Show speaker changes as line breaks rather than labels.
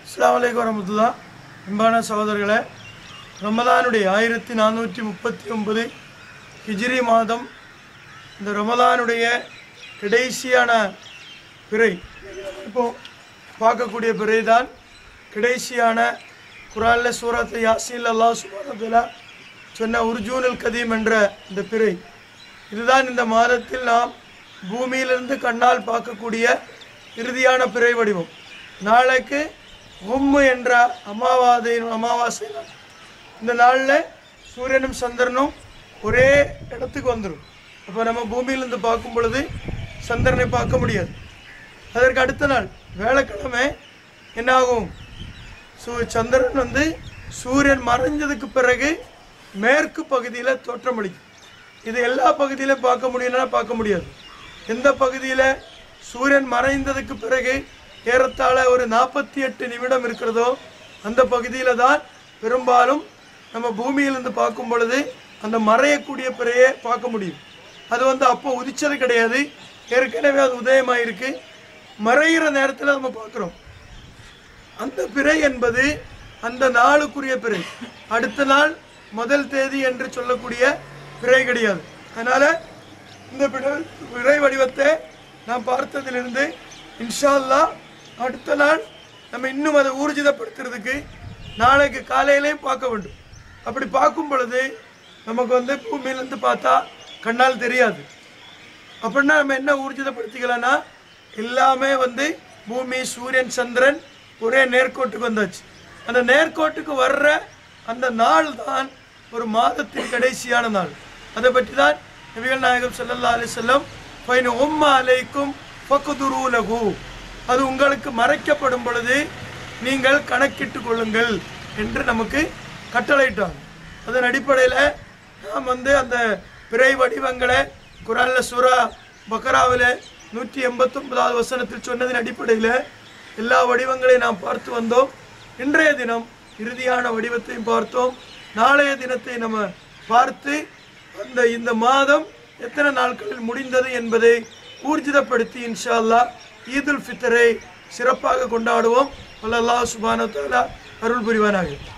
அஸ்ஸலாமு அலைக்கும் வரமத்துல்லா அன்பான சகோதரர்களே ரமலானுடைய ஆயிரத்தி நானூற்றி முப்பத்தி ஒன்பது ஹிஜ்ரி மாதம் இந்த ரமலானுடைய கடைசியான பிறை இப்போ பார்க்கக்கூடிய பிறை தான் கடைசியான குரான்ல சூரத்து யாசின் அல்லாஹ் சுபானத்துல சொன்ன உர்ஜூனுல் கதீம் என்ற இந்த பிறை இதுதான் இந்த மாதத்தில் நாம் பூமியிலிருந்து கண்ணால் பார்க்கக்கூடிய இறுதியான பிறை வடிவம் நாளைக்கு உம்மு என்ற அமாவாதை அமாவாசை நாள் இந்த நாளில் சூரியனும் சந்திரனும் ஒரே இடத்துக்கு வந்துடும் அப்போ நம்ம பூமியிலிருந்து பார்க்கும் பொழுது சந்திரனை பார்க்க முடியாது அதற்கு அடுத்த நாள் வேலைக்கிழமை என்ன ஆகும் சூ சந்திரன் வந்து சூரியன் மறைஞ்சதுக்கு பிறகு மேற்கு பகுதியில் தோற்றமளிக்கும் இது எல்லா பகுதியிலும் பார்க்க முடியும்னா பார்க்க முடியாது எந்த பகுதியில் சூரியன் மறைந்ததுக்கு பிறகு ஏறத்தாழ ஒரு நாற்பத்தி எட்டு நிமிடம் இருக்கிறதோ அந்த பகுதியில் தான் பெரும்பாலும் நம்ம பூமியிலிருந்து பார்க்கும் பொழுது அந்த மறையக்கூடிய பிறையே பார்க்க முடியும் அது வந்து அப்போ உதிச்சது கிடையாது ஏற்கனவே அது உதயமாயிருக்கு மறைகிற நேரத்தில் நம்ம பார்க்குறோம் அந்த பிறை என்பது அந்த நாளுக்குரிய பிறை அடுத்த நாள் முதல் தேதி என்று சொல்லக்கூடிய பிறை கிடையாது அதனால இந்த பிறை பிறை வடிவத்தை நாம் பார்த்ததிலிருந்து இன்ஷா அல்லாஹ் அடுத்த நாள் நம்ம இன்னும் அதை ஊர்ஜிதப்படுத்துறதுக்கு நாளைக்கு காலையிலையும் பார்க்க வேண்டும் அப்படி பார்க்கும் பொழுது நமக்கு வந்து பூமியிலேருந்து பார்த்தா கண்ணால் தெரியாது அப்படின்னா நம்ம என்ன ஊர்ஜிதப்படுத்திக்கலாம்னா எல்லாமே வந்து பூமி சூரியன் சந்திரன் ஒரே நேர்கோட்டுக்கு வந்தாச்சு அந்த நேர்கோட்டுக்கு வர்ற அந்த நாள் தான் ஒரு மாதத்தின் கடைசியான நாள் அதை பற்றி தான் நபிகள் நாயகம் ஸல்லல்லாஹு அலைஹி வஸல்லம் ஃபைன் உம்மா அலைக்கும் ஃபக்குதுரு லகு அது உங்களுக்கு மறைக்கப்படும் பொழுது நீங்கள் கணக்கிட்டு கொள்ளுங்கள் என்று நமக்கு கட்டளையிட்டாங்க அதன் அடிப்படையில் நாம் வந்து அந்த பிறை வடிவங்களை குரான்ல சூரா பக்ராவில் நூற்றி எண்பத்தொன்பதாவது வசனத்தில் சொன்னதின் அடிப்படையில் எல்லா வடிவங்களையும் நாம் பார்த்து வந்தோம் இன்றைய தினம் இறுதியான வடிவத்தையும் பார்த்தோம் நாளைய தினத்தை நம்ம பார்த்து அந்த இந்த மாதம் எத்தனை நாட்களில் முடிந்தது என்பதை ஊர்ஜிதப்படுத்தி இன்ஷா அல்லாஹ் ஈதுல் ஃபித்தரை சிறப்பாக கொண்டாடுவோம் அல்லாஹ் சுபான அருள் புரிவானாக